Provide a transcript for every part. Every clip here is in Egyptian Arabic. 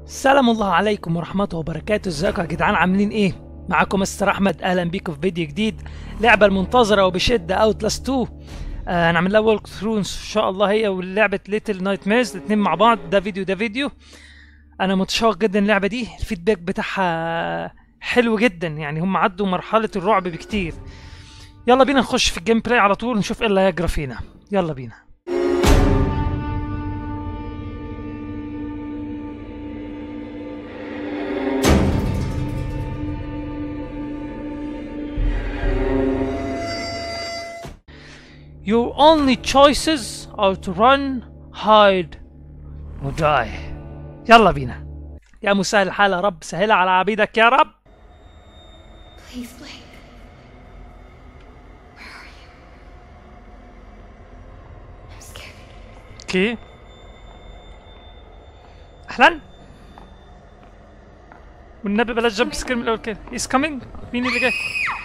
سلام الله عليكم ورحمته وبركاته ازيكم يا جدعان عاملين ايه معاكم مستر احمد اهلا بيكم في فيديو جديد لعبه المنتظره وبشده اوتلاست 2 آه هنعمل لها ورك ثرو ان شاء الله هي ولعبه ليتل نايت ميرز الاثنين مع بعض ده فيديو ده فيديو انا متشوق جدا اللعبه دي الفيدباك بتاعها حلو جدا يعني هم عدوا مرحله الرعب بكتير يلا بينا نخش في الجيم بلاي على طول ونشوف ايه اللي هيجرى فينا يلا بينا Your only choices are to run, hide, or die. يلا بينا. يا مسهل الحال يا رب سهلها على عبيدك يا رب. Please, Blake. Where are you? I'm scared. اوكي. اهلا. والنبي بلاش جمب سكير من الاول كده. He's coming. مين اللي جاي؟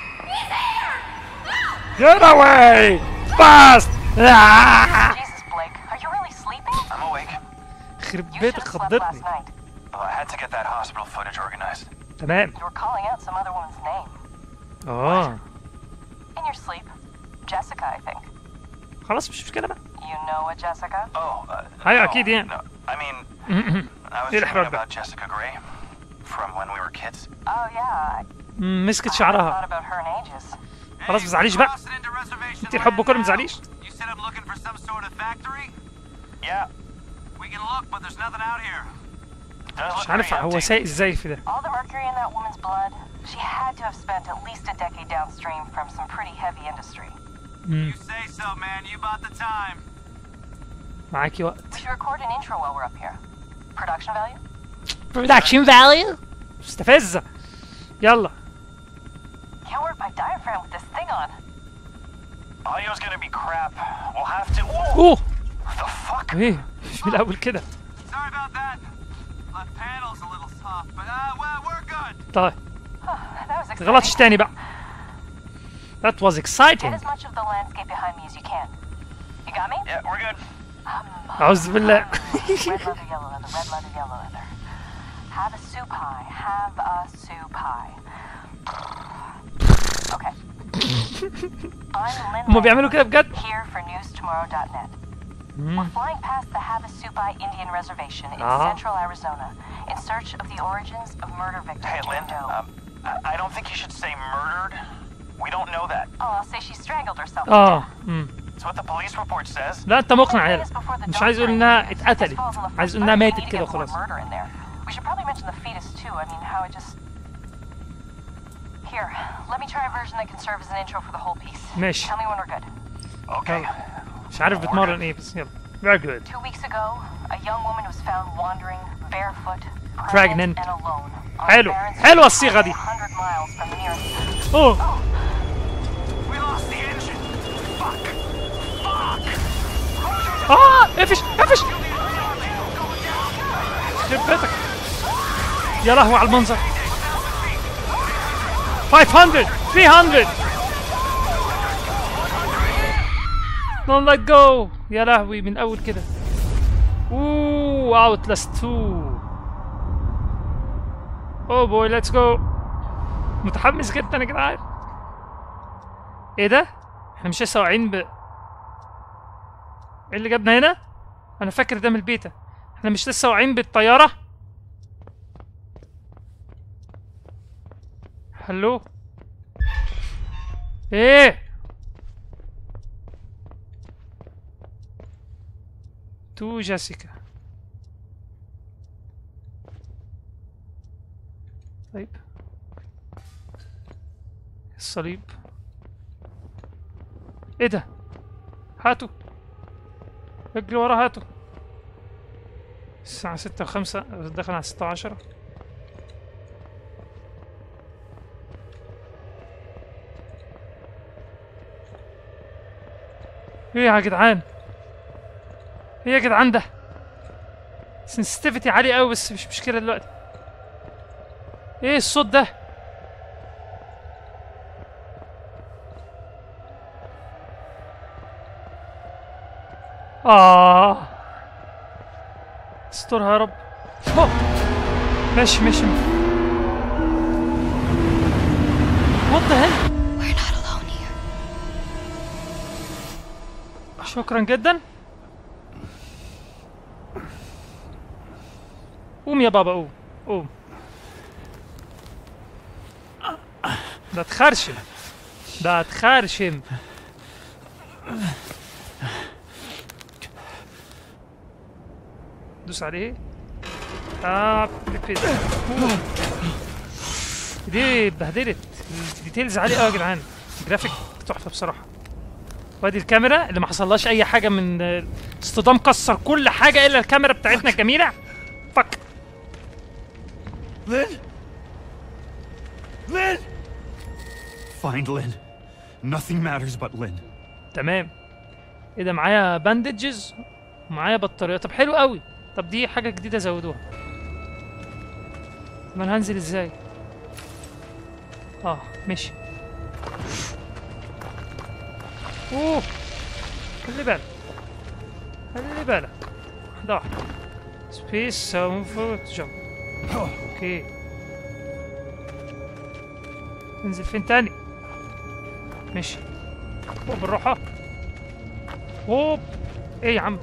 Get away! Fast! آه! Jesus, Blake, are you really sleeping? I'm awake. يخرب You should بيتك have slept last خضتني. night. Well, I had to get that hospital footage organized. تمام. You were calling out some other woman's name. اه In your sleep. Jessica, I think. خلاص مش مشكلة بقى. You know a Jessica? Oh, uh, Hi, no, أكيد يعني. No, I mean, I was إيه dreaming الإحراج ده؟ about Jessica Gray from when we were kids. Oh, yeah. مم، مسكت I haven't شعرها. thought about her in ages. خلاص ما تزعليش بقى. انت الحب كله ما تزعليش. You said I'm looking for some sort of factory? Yeah, We can look, but there's nothing out here. does مش look عارف pretty هو empty. سايق ازاي في ده. All the mercury in that woman's blood, she had to have spent at least a decade downstream from some pretty heavy industry. You say so, man. You bought the time. معاكي وقت. We should record an intro while we're up here. Production value? Production value مستفزة. يلا. Can't work my diaphragm with this thing on. Audio's gonna be crap. We'll have to. Whoa! اوه The fuck? ايه مش من الاول كده. Sorry about that. Left panel's a little soft, but uh, well, we're good. طيب That was exciting. غلطش تاني بقى. That was Get exciting. as much of the landscape behind me as you can. You got me? Yeah, we're good. أعوذ بالله. red leather, yellow leather, red leather, yellow leather. Have a soup pie. Have a soup pie. Okay. I'm Lynn هما بيعملوا كده بجد؟ Here for newstomorrow.net. We're flying past the Havasupai Indian Reservation in Ah. central Arizona in search of the origins of murder victim Hey, Lynn. Jane Doe. Um, I- I don't think you should say murdered. We don't know that. oh, I'll say she strangled herself. to اه death. امم It's what the police report says. لا انت مقنع Ten يلا minutes before the مش doctor عايز يقول انها enters, اتقتلت his falls on the عايز front يقول انها foot. We ماتت need to كده get the word وخلاص murder in there. We should probably mention the fetus too. I mean, how it just. Here, let me try a version that can serve as an intro for the whole piece. ماشي. Tell me when we're good. Okay. مش عارف بتمرن ايه بس يلا very good Two weeks ago, a young woman was found wandering barefoot, Pregnant. and alone. on حلو. a barren حلوة street الصيغة دي. 100 miles from the nearest. اوه We lost the engine. Fuck. Fuck. اه قفش قفش يخرب بيتك يا لهوي على المنظر 500 300 Don't let go يا لهوي من اول كده اوه اوتلاست 2 اوه بوي ليتس جو متحمس جدا يا جدعان ايه ده؟ احنا مش لسه واقعين ب ايه اللي جابنا هنا؟ انا فاكر ده من البيتا احنا مش لسه واقعين بالطيارة؟ هلو؟ ايه؟ تو جيسيكا طيب الصليب ايه ده؟ هاتوا اجري ورا هاتوا الساعة ستة وخمسة دخل على ستة وعشرة ايه يا جدعان ايه يا جدعان ده سنسيتيفيتي عالي قوي بس مش مشكلة دلوقتي ايه الصوت ده آه استرها يا رب أوه. ماشي ماشي وات ذا هيل We're not alone here. شكرا جدا قوم يا بابا قوم قوم ده اتخرشم ده اتخرشم دوس عليه اه بيبي. دي اتبهدلت الديتيلز عالية قوي يا جدعان جرافيك تحفة بصراحة وادي الكاميرا اللي ما حصلهاش اي حاجه من آه، اصطدام كسر كل حاجه الا الكاميرا بتاعتنا الجميله فك Lynn? Lynn? Find Lynn. Nothing matters but Lynn. تمام ايه ده معايا باندجز ومعايا بطاريه طب حلو قوي طب دي حاجه جديده زودوها ما انا هنزل ازاي اه ماشي اوه خلي بالك خلي بالك واحده واحده سبيس ساوند جمب اوكي ننزل فين تاني ماشي فوق بالراحة هوب ايه يا عم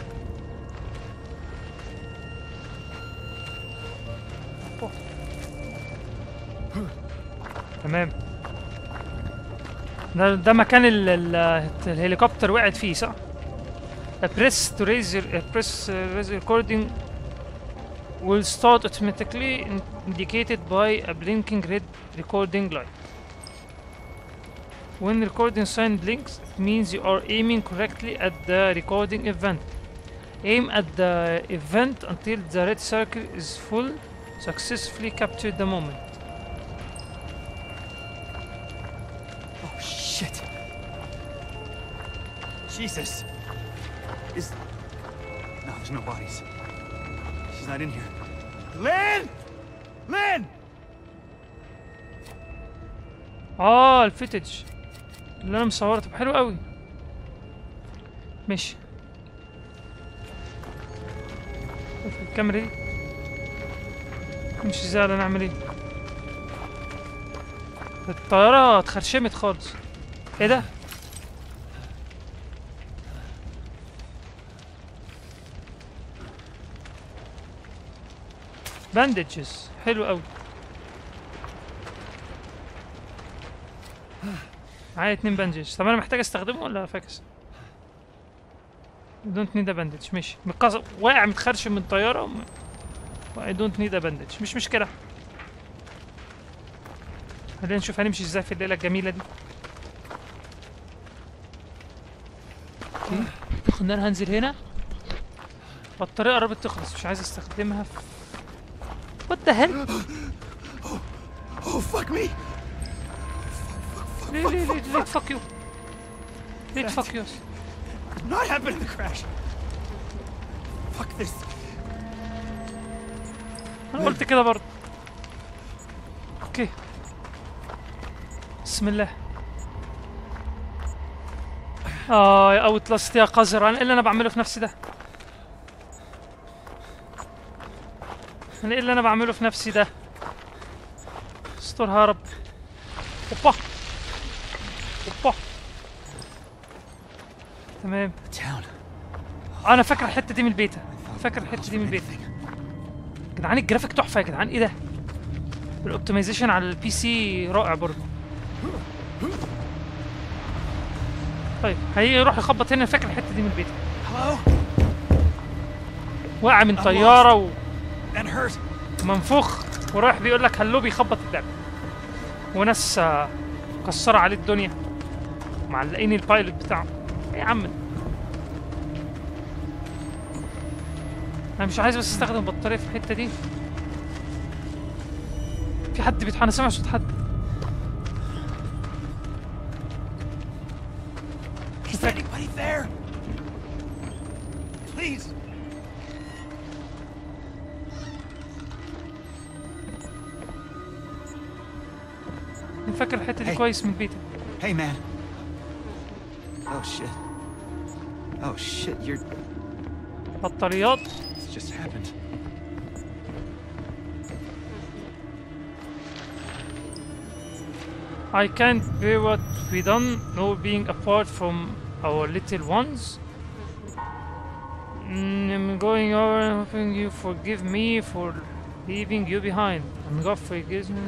أوه. تمام ده ده مكان ال ال الهليكوبتر وقعت فيه صح؟ press to raise your uh, press uh, raise recording will start automatically in- indicated by a blinking red recording light. When recording sign blinks, it means you are aiming correctly at the recording event. Aim at the event until the red circle is full. Successfully capture the moment. Oh shit. Jesus. Is No, there's no bodies. She's not in here. Lynn! Lynn! اه الفيتج اللي انا مصوره طب حلو قوي ماشي شوف الكاميرا دي نمشي ازاي ولا نعمل ايه الطيارة اتخرشمت خالص ايه ده باندجز حلو قوي معايا اتنين باندج طب انا محتاج استخدمه ولا فاكس دونت نيد باندج ماشي متقص... واقع متخرشم من طياره وم... I don't need a bandage مش مشكله خلينا نشوف هنمشي ازاي في الليله الجميله دي اوكي خلينا انا هنزل هنا الطريقه قربت تخلص مش عايز استخدمها في وات ذا هيل Oh fuck me! ليه ليه ليه ليه تفك يو ليه تفك يو Not happen in the crash. Fuck this. انا قلت كده برضه اوكي بسم الله اه يا اوت لاست يا قذر انا ايه اللي انا بعمله في نفسي ده انا ايه اللي انا بعمله في نفسي ده استرها يا رب اوبا اوبا تمام Town. انا فاكر الحته دي من البيتا فاكر الحته دي من البيتا جدعان الجرافيك تحفه يا جدعان ايه ده الاوبتمايزيشن على البي سي رائع برضه طيب هيروح يخبط هنا فاكر الحته دي من البيت Hello? واقع من طياره و... And hurt. منفوخ ورايح بيقول لك هلو بيخبط اللعبه وناس آه، مكسره عليه الدنيا معلقين البايلوت بتاعه ايه يا عم ده؟ انا مش عايز بس استخدم بطاريه في الحته دي في حد بيتح انا سامع صوت حد Is there anybody there? Please. انا فاكر الحته دي Hey. كويس من بيتك Hey, man. Oh shit. Oh shit, you're. بطاريات This just happened. I can't bear what we done, no being apart from our little ones. Mm, I'm going over and hoping you forgive me for leaving you behind. And God forgives me.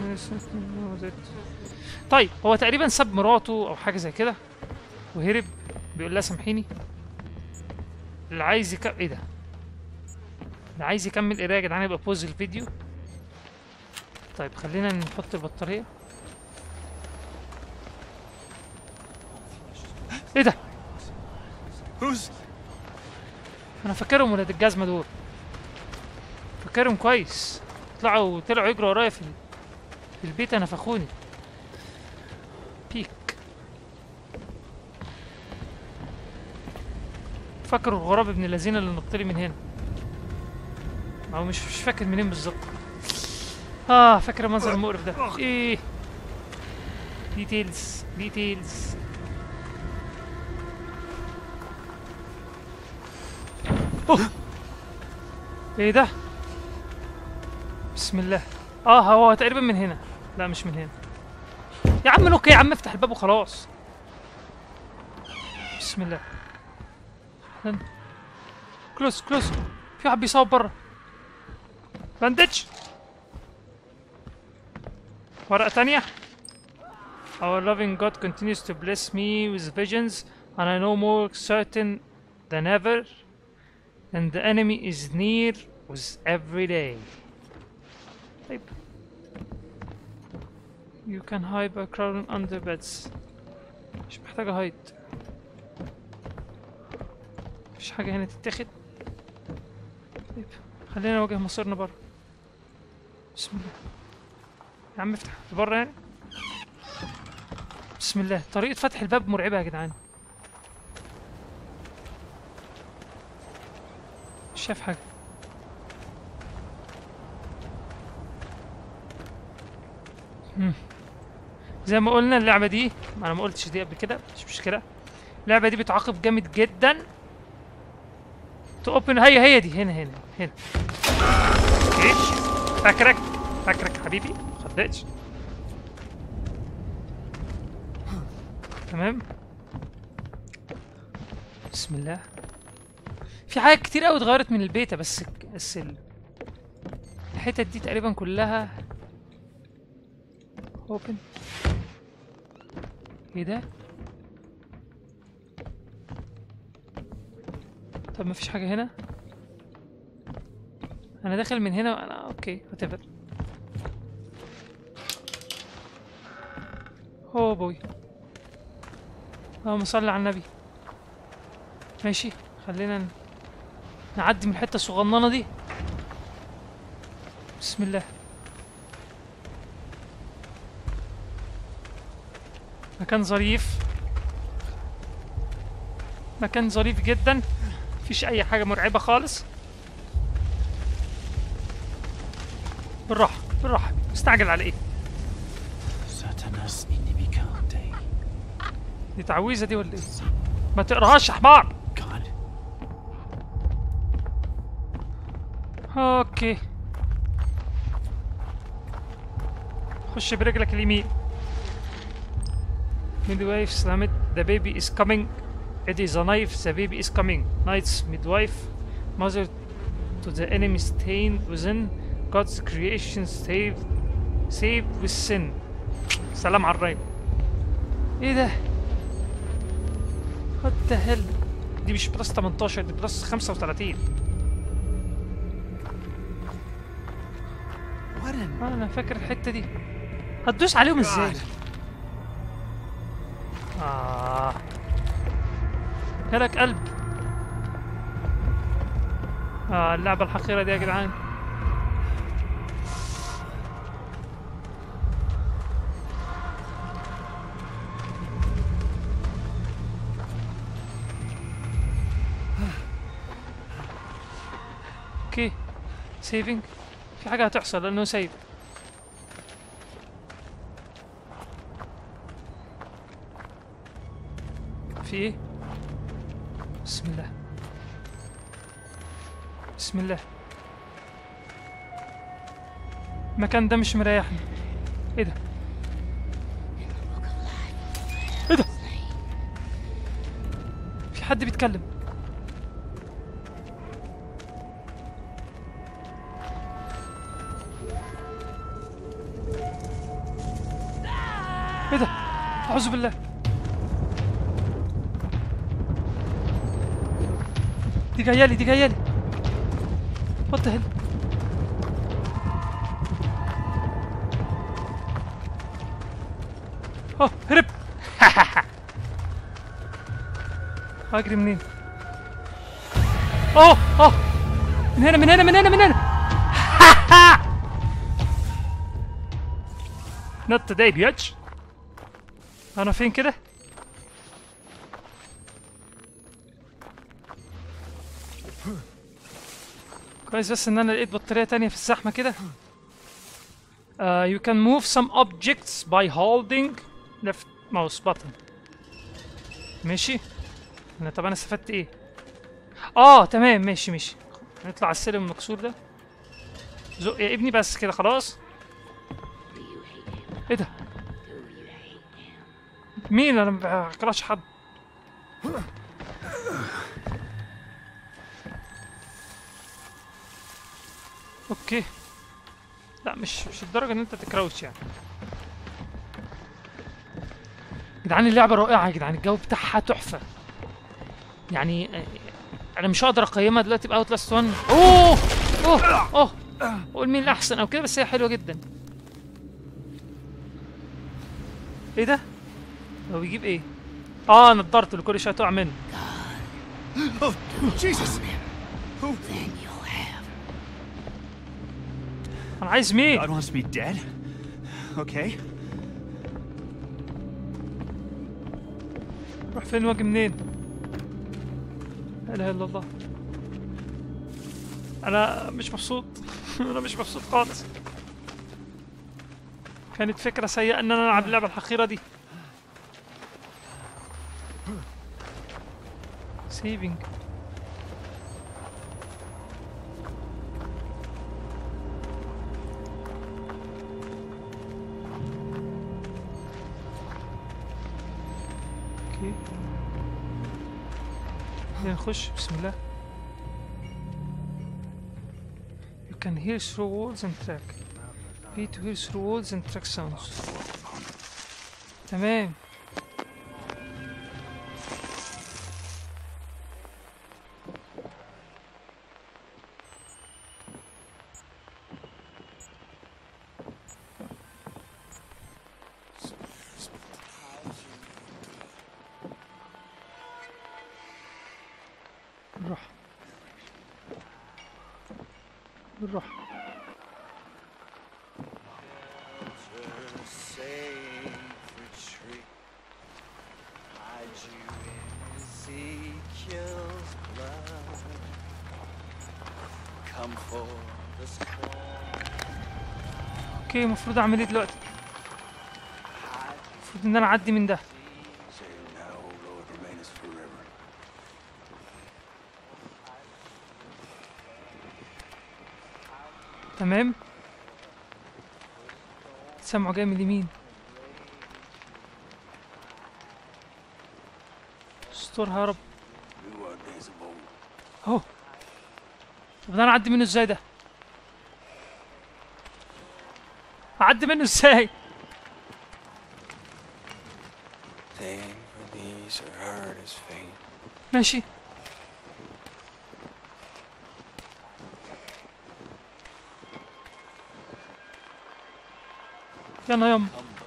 طيب هو تقريبا ساب مراته او حاجه زي كده وهرب بيقول لها سامحيني اللي عايز يك... ايه ده اللي عايز يكمل قرايه يا جدعان يبقى بوز الفيديو طيب خلينا نحط البطاريه ايه ده Who's. انا فاكرهم ولاد الجزمه دول فاكرهم كويس طلعوا طلعوا يجروا ورايا في ال- في البيت انا فخوني بيك فاكر الغراب ابن الذين اللي نطلي من هنا او مش مش فاكر منين بالظبط اه فاكر المنظر المقرف ده ايه ديتيلز ديتيلز اوه ايه ده بسم الله اه هو تقريبا من هنا لا مش من هنا يا عم نوك يا عم افتح الباب وخلاص بسم الله لن- كلوز كلوز في واحد بيصوب بره باندج ورقة تانية Our loving God continues to bless me with visions and I know more certain than ever and the enemy is near with every day. طيب You can hide by crawling under beds. مش محتاجة هايد. مفيش حاجة هنا تتاخد. طيب خلينا نواجه مصيرنا برا. بسم الله. يا عم افتح لبرا يعني. بسم الله طريقة فتح الباب مرعبة يا جدعان. مش شايف حاجة. مم. زي ما قلنا اللعبة دي ما انا ما قلتش دي قبل كده مش مشكلة اللعبة دي بتعاقب جامد جدا تأوبن هي هي دي هنا هنا هنا اوكي فاكرك فاكرك يا حبيبي مخدقتش تمام بسم الله في حاجات كتير قوي اتغيرت من البيتا بس بس ال- الحتت دي تقريبا كلها اوبن ايه ده طب مفيش حاجة هنا انا داخل من هنا وانا اوكي whatever اوه بوي اللهم صل على النبي ماشي خلينا ن- نعدي من الحتة الصغننة دي بسم الله مكان ظريف مكان ظريف جدا مفيش اي حاجة مرعبة خالص بالراحة بالراحة مستعجل على ايه Satanas inimicante. دي تعويذة دي ولا ايه ما تقراهاش يا حمار God. اوكي خش برجلك اليمين midwife slammed the baby is coming it is a knife the baby is coming knights midwife mother to the enemy stained within God's creation saved saved with sin سلام على الرايب ايه ده what the hell دي مش بلس 18 دي بلس 35 What an. آه، انا فاكر الحته دي هتدوس عليهم ازاي اه جالك قلب اه اللعبه الحقيره دي يا جدعان اوكي سيفنج في حاجه هتحصل لانه سيف في ايه بسم الله بسم الله المكان ده مش مريحني ايه ده حد بيتكلم ايه ده اعوذ بالله دي جايه لي دي جايه لي وات ذا اوه هرب اجري منين اوه اوه من هنا من هنا من هنا من هنا Not today bitch انا فين كده كويس بس ان انا لقيت بطارية تانية في الزحمة كده Uh, you can move some objects by holding left mouse button ماشي انا طب انا استفدت ايه اه تمام ماشي ماشي نطلع على السلم المكسور ده زق يا ابني بس كده خلاص ايه ده مين انا ما بكرهش حد اوكي لا مش مش الدرجه ان انت تكراوش يعني جدعان اللعبه رائعه يا جدعان الجو بتاعها تحفه يعني آه، انا مش هقدر اقيمها دلوقتي باوت لاست 1 اوه اوه اوه قول مين الاحسن او كده بس هي حلوه جدا ايه ده هو بيجيب ايه اه نضارته اللي كل شويه تقع منه Oh, Jesus! انا عايز مين God wants me dead? Okay. روح فين واجي منين لا اله الا الله انا مش مبسوط انا مش مبسوط خالص كانت فكرة سيئة ان انا العب اللعبة الحقيرة دي سيفينج اوكي خلينا نخش بسم الله You can hear through walls and track Be to hear through walls and track sounds تمام بالراحة بالراحة safe retreat. Hide you in Ezekiel's blood. Come for the storm. اوكي المفروض اعمل ايه دلوقتي المفروض ان انا اعدي من ده Say now, O Lord, remainest forever. تمام سمعه جاي من اليمين استرها يا رب You are days of old. اهو طب ده انا اعدي منه ازاي ده اعدي منه ازاي Thing for these are hard as fate. ماشي يلا يلا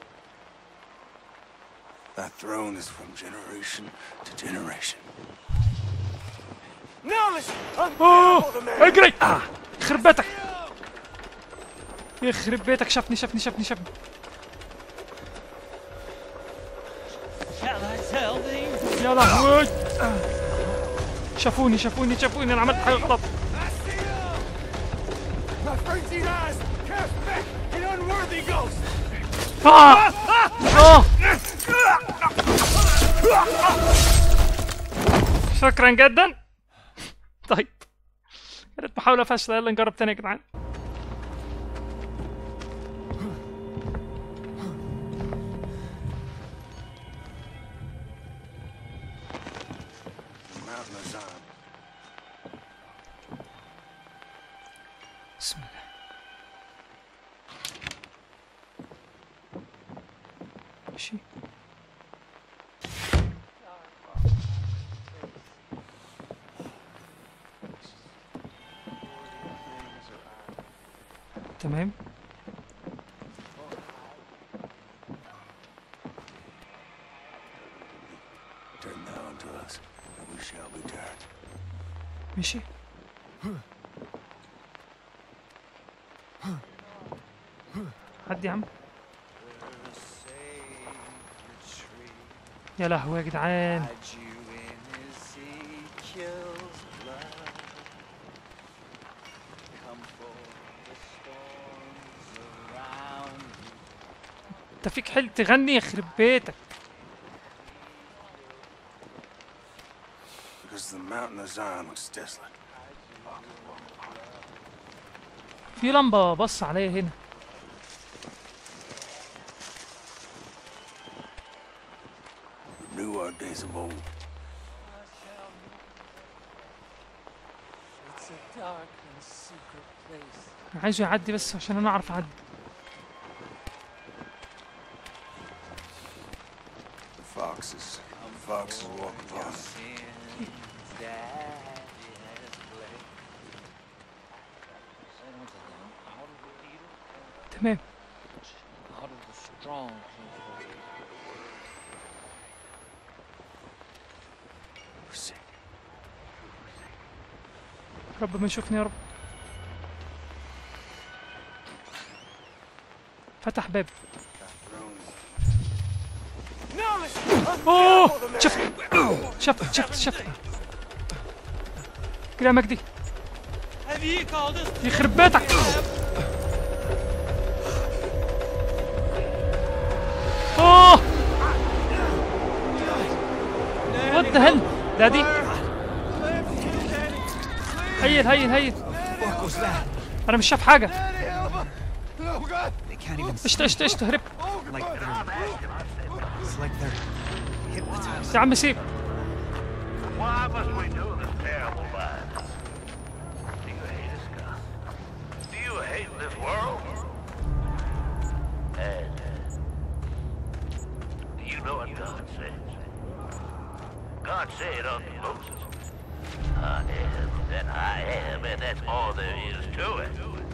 Thy throne is from generation to generation. اوه اجري يخرب بيتك يخرب بيتك شافني شافني شافني شافني يا لهوي شافوني شافوني شافوني انا عملت حاجه غلط My frenzied eyes cast back an unworthy ghost! آه. آه. شكرا جدا طيب كانت محاولة فاشلة يلا نجرب تاني يا جدعان ماشي تمام Turn thou unto us, and we shall be turned. ماشي عدي يا عم يا لهوي يا جدعان انت فيك حل تغني يخرب بيتك Because the mountain of Zion looks desolate. في لمبة بص عليا هنا Renew our days of old. It's a dark and secret place. أنا عايزه يعدي بس عشان انا اعرف اعدي The foxes. The foxes walk upon us. Sins that it has played. Send unto them out of the evil, تمام out of the strong people. رب ما يشوفني يا رب فتح باب اوه شفت شفت شفت شفت كده يا مجدي Have ye called us? يخرب بيتك اوه وات ذا هيل لا دي هيل هيل هيل What was that? انا مش شايف حاجه Oh God! They can't even اشت اشت اشت هرب like they're. It's like they're hypnotized. يا عم سيب Why must we do this terrible life? Do you hate us, God? Do you hate this world? And do you know what God says? God said unto Moses, I am that I am, and that's all there is to it.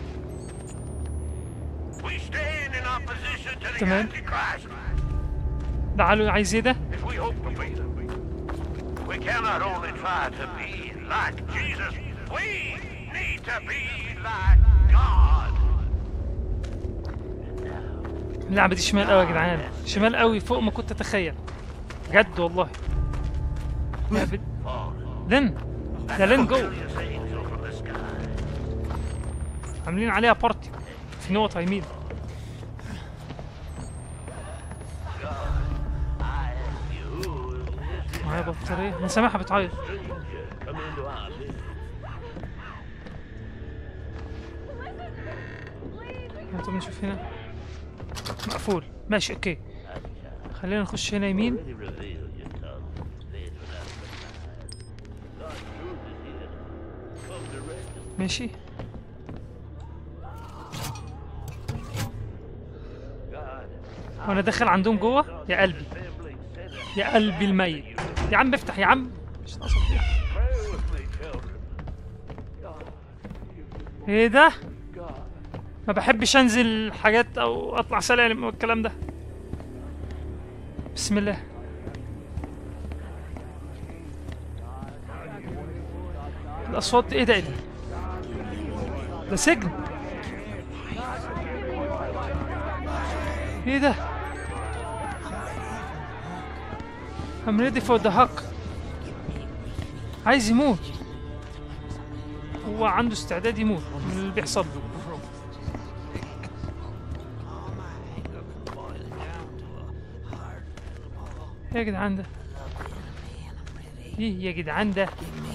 We stand in opposition to the تمام. Antichrist تعالوا عايز ايه ده if we hope to be them. We cannot only try to be like Jesus, we need to be like God. اللعبه دي شمال قوي يا جدعان شمال قوي فوق ما كنت اتخيل بجد والله لعبة لين ده لين جو Glorious angel from the sky. عاملين عليها بارتي في نقطة يمين معايا بطارية انا سامعها بتعيط Come into our midst. طب نشوف هنا مقفول ماشي اوكي خلينا نخش هنا يمين Reveal your tongue. Faith without the God's truth is here. Come direct us. ماشي God, وانا داخل عندهم جوه يا قلبي assembling sinners. يا قلبي الميت يا عم افتح يا عم مش ناقصة فيها. Pray with me, children. ايه ده ما بحبش انزل حاجات او اطلع سلالم والكلام ده بسم الله الاصوات ايه ده ايه ده ده سجن ايه ده I'm ready for the hug عايز يموت هو عنده استعداد يموت من اللي بيحصل له إيه يا جدعان ده ايه يا جدعان ده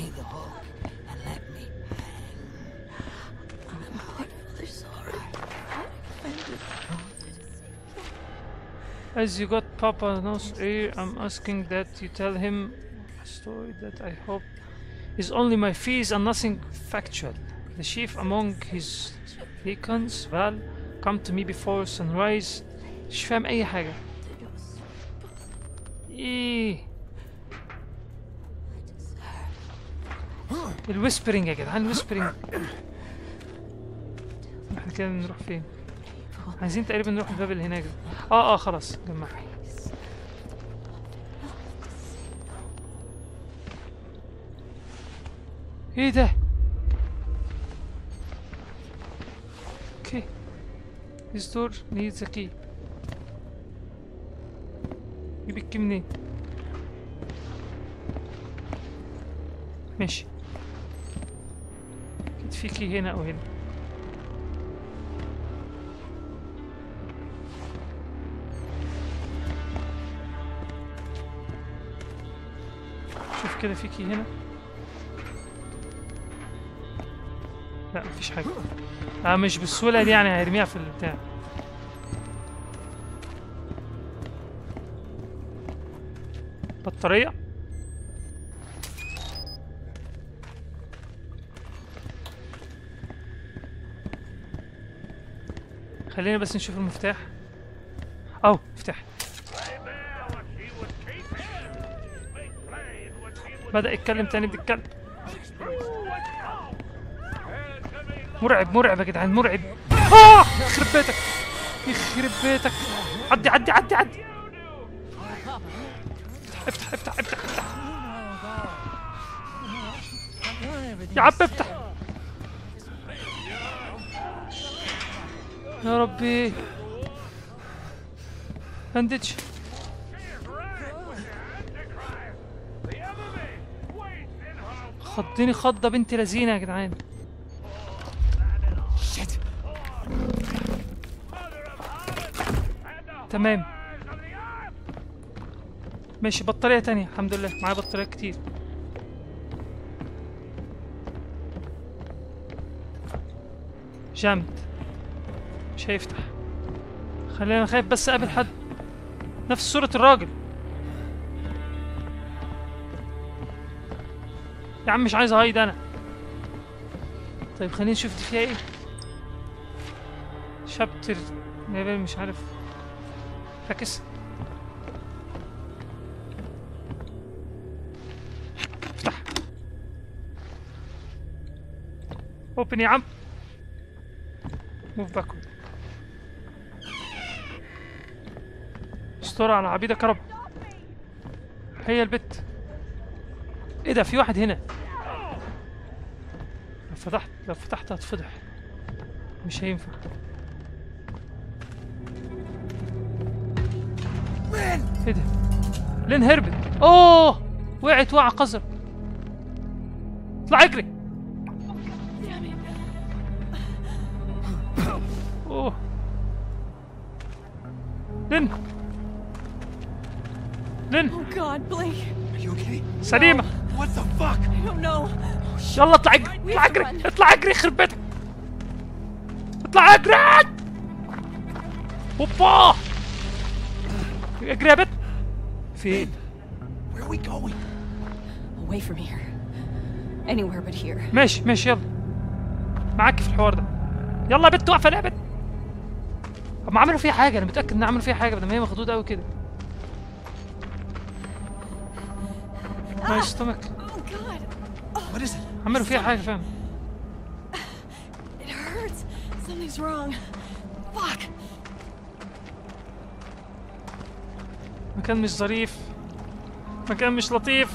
As you got Papa Nos ear, I'm asking that you tell him a story that I hope is only my fears and nothing factual. The chief among his deacons, Val, come to me before sunrise. مش فاهم أي حاجة. ايه الويسبرنج يا جدعان الويسبرنج احنا كده نروح فين عايزين تقريبا نروح الباب اللي هناك ده. اه اه خلاص جمع ايه ده اوكي This door needs a key جيب الكي منين ماشي اكيد في كي هنا او هنا شوف كده في كي هنا لا مفيش حاجة اه مش بالسهولة دي يعني هيرميها في البتاع بطارية خلينا بس نشوف المفتاح اهو مفتاح بدأ يتكلم تاني بالكلب مرعب مرعب يا جدعان مرعب آه يخرب بيتك يخرب بيتك عدي عدي عدي عدي افتح افتح افتح افتح يا عم افتح يا ربي بندج خضني خضة بنت لذينة يا جدعان تمام ماشي بطارية تانية الحمد لله معايا بطاريات كتير جامد مش هيفتح خلينا خايف بس اقابل حد نفس صورة الراجل يا عم مش عايز هايد انا طيب خلينا نشوف دي فيها ايه شابتر ليفل مش عارف فاكس افتح اوبن يا عم موف باكورد استر على عبيدك يا رب هي البت ايه ده في واحد هنا لو فتحت لو فتحت هتفضح مش هينفع ايه ده لين هربت اوه وقعت وقعة قذرة اطلع اجري اوه لين لين Oh God, Blake. Are you okay? سليمة What the fuck? I don't know. يلا اطلع اجري اطلع اجري اطلع اجري يخرب بيتك اطلع اجري اوبا اجري يا بت فين Where are we going? Away from here. Anywhere but here. ماشي ماشي يلا معاك في الحوار ده يلا يا بت واقفه ليه يا بت طب ما عملوا فيها حاجه انا متاكد ان عملوا فيها حاجه بدل ما هي مخدوده قوي كده ماي ستومك Oh God, What is it? عملوا فيها حاجه فاهم it hurts. Something's wrong. Fuck. مكان مش ظريف مكان مش لطيف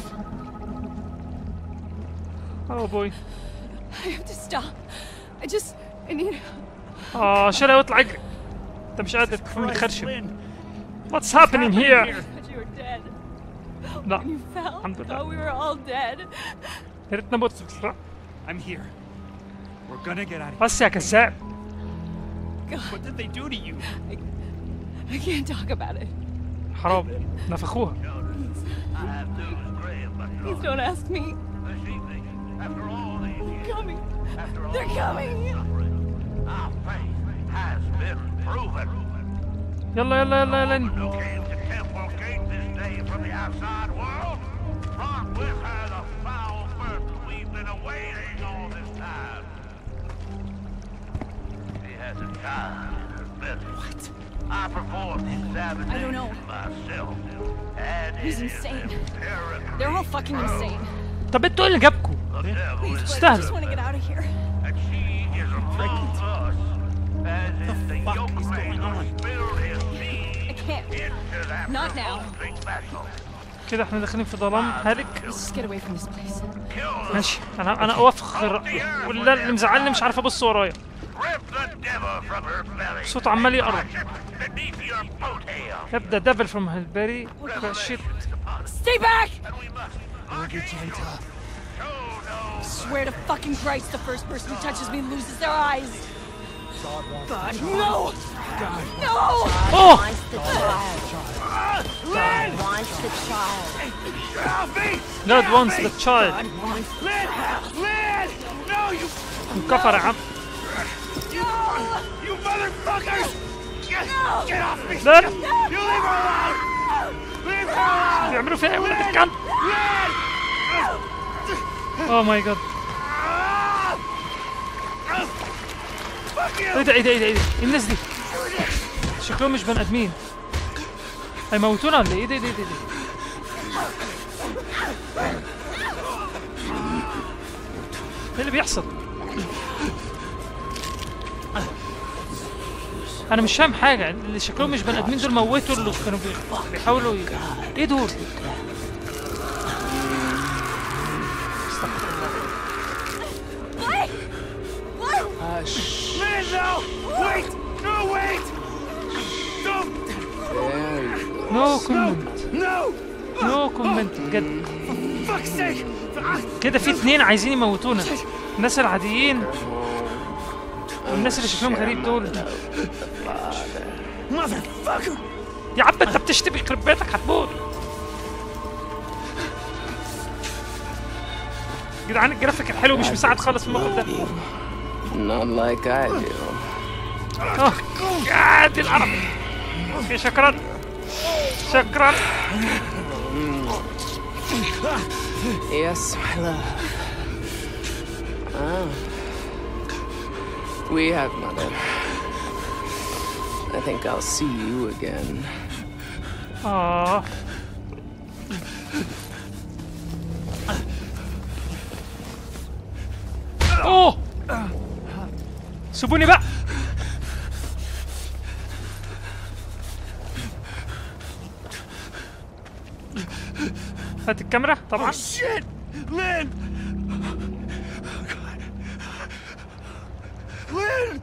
اوه بوي I have to stop. I just, I need. اه شيلها واطلع اجري انت مش قادر تكون متخرشم What's happening here? I thought you were dead. لا When you fell, I الحمد لله. thought we were all dead. يا ريتنا موت بسرعة. I'm here. We're gonna get out of here. بس يا كذاب What did they do to you? I can't talk about it. حرام نفخوها I have news, Graham, but Please don't ask me. this evening, after all these years, Coming. after all They're coming. suffering, our faith has been proven. يلا يلا يلا يلا Who came to Temple Gate this day from the outside world brought with her the foul birth we've been awaiting all this time. She hasn't died in her What? I performed the examination I don't know. myself. And He's it is insane. imperative They're all fucking insane. طب انتوا ايه اللي جابكم the devil Please, is Blake, I Stop. just want to get out of here. and she is among us. As is the fuck yoke is man going who on? spilled his I seed can't. into that Not now. revolting vessel. كده احنا داخلين في ظلام هالك Let's just get away from this place. Kill them. ماشي انا انا اوافق الرأي ولا اللي مزعلني مش عارف ابص ورايا Rip the devil from her belly. صوته عمال يقرب Crush it beneath your boat tail. يبدا دبل فروم هالبري شيت Stay back! And we must show no Swear to fucking Christ, the first person who touches me loses their eyes. God, no! No! اوه Wants the child. God wants the child. God wants the child Lynn! Lynn! No, you, انكفر يا عم you motherfuckers! Get, get off me! لا You leave her alone! Leave her alone! بيعملوا فيها ايه ولاد الكلب Lynn! اوه ماي جاد Fuck you! ايه ده ايه ده ايه ده ايه ده إيه الناس دي شكلهم مش بني ادمين هيموتونا ولا ايه ايه ده ايه ده ايه ده ايه اللي بيحصل انا مش فاهم حاجه اللي شكلهم مش بني ادمين دول موتوا اللي كانوا بي- بيحاولوا ي... ايه دول Blake! Blake! Lynn, no! Wait! No, wait! Don't! نو كومنت No! نو كومنت بجد Fuck's sake! كده في اتنين عايزين يموتونا الناس العاديين والناس اللي شكلهم غريب دول Motherfucker! يا عم انت بتشتبه يخرب بيتك هتموت جدعان الجرافيك الحلو مش مساعد خالص في الموقف ده Not like I do. اه يا دي القرف اوكي شكرا شكرا Yes, my love. Ah. We have, mother. I think I'll see you again. اه اوه سيبوني بقى هات الكاميرا طبعا Shit! Lynn! Lynn!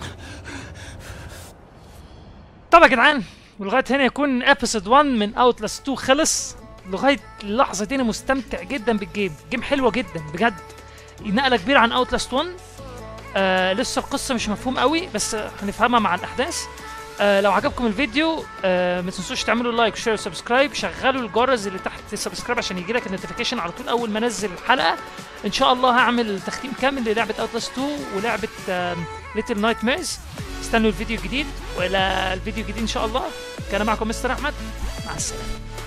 طب يا جدعان ولغايه هنا يكون ابيسود 1 من اوتلاست 2 خلص لغايه اللحظه دي انا مستمتع جدا بالجيم جيم حلوه جدا بجد نقله كبيره عن اوتلاست 1 آه لسه القصه مش مفهوم قوي بس هنفهمها مع الاحداث آه لو عجبكم الفيديو آه ما تنسوش تعملوا لايك وشير وسبسكرايب شغلوا الجرس اللي تحت السبسكرايب عشان يجي لك النوتيفيكيشن على طول اول ما انزل الحلقه ان شاء الله هعمل تختيم كامل للعبه اوتلاست 2 ولعبه ليتل نايت ميرز استنوا الفيديو الجديد والى الفيديو الجديد ان شاء الله كان معكم مستر احمد مع السلامه